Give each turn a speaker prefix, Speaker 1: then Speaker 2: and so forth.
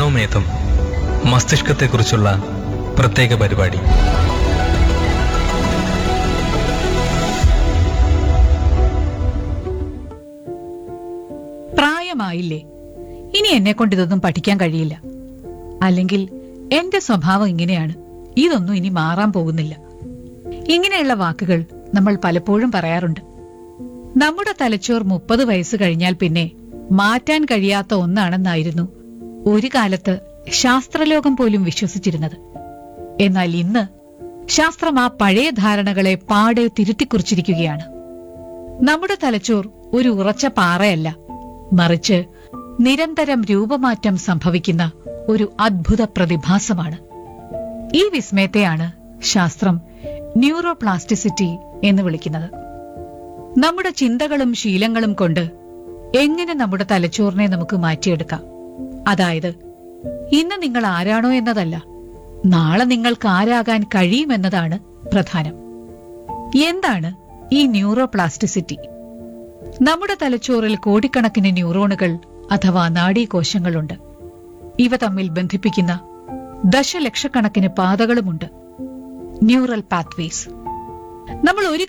Speaker 1: മനോമേധം മസ്തിഷ്കത്തെക്കുറിച്ചുള്ള പ്രത്യേക പരിപാടി
Speaker 2: പ്രായമായില്ലേ ഇനി എന്നെ കൊണ്ട് ഇതൊന്നും പഠിക്കാൻ കഴിയില്ല അല്ലെങ്കിൽ എന്റെ സ്വഭാവം ഇങ്ങനെയാണ് ഇതൊന്നും ഇനി മാറാൻ പോകുന്നില്ല ഇങ്ങനെയുള്ള വാക്കുകൾ നമ്മൾ പലപ്പോഴും പറയാറുണ്ട് നമ്മുടെ തലച്ചോർ മുപ്പത് വയസ്സ് കഴിഞ്ഞാൽ പിന്നെ മാറ്റാൻ കഴിയാത്ത ഒന്നാണെന്നായിരുന്നു ഒരു കാലത്ത് ശാസ്ത്രലോകം പോലും വിശ്വസിച്ചിരുന്നത് എന്നാൽ ഇന്ന് ശാസ്ത്രം ആ പഴയ ധാരണകളെ പാടെ തിരുത്തിക്കുറിച്ചിരിക്കുകയാണ് നമ്മുടെ തലച്ചോർ ഒരു ഉറച്ച പാറയല്ല മറിച്ച് നിരന്തരം രൂപമാറ്റം സംഭവിക്കുന്ന ഒരു അദ്ഭുത പ്രതിഭാസമാണ് ഈ വിസ്മയത്തെയാണ് ശാസ്ത്രം ന്യൂറോപ്ലാസ്റ്റിസിറ്റി എന്ന് വിളിക്കുന്നത് നമ്മുടെ ചിന്തകളും ശീലങ്ങളും കൊണ്ട് എങ്ങനെ നമ്മുടെ തലച്ചോറിനെ നമുക്ക് മാറ്റിയെടുക്കാം അതായത് ഇന്ന് നിങ്ങൾ ആരാണോ എന്നതല്ല നാളെ നിങ്ങൾക്ക് ആരാകാൻ കഴിയുമെന്നതാണ് പ്രധാനം എന്താണ് ഈ ന്യൂറോപ്ലാസ്റ്റിസിറ്റി നമ്മുടെ തലച്ചോറിൽ കോടിക്കണക്കിന് ന്യൂറോണുകൾ അഥവാ നാഡീകോശങ്ങളുണ്ട് ഇവ തമ്മിൽ ബന്ധിപ്പിക്കുന്ന ദശലക്ഷക്കണക്കിന് പാതകളുമുണ്ട് ന്യൂറൽ പാത്വേസ് നമ്മൾ ഒരു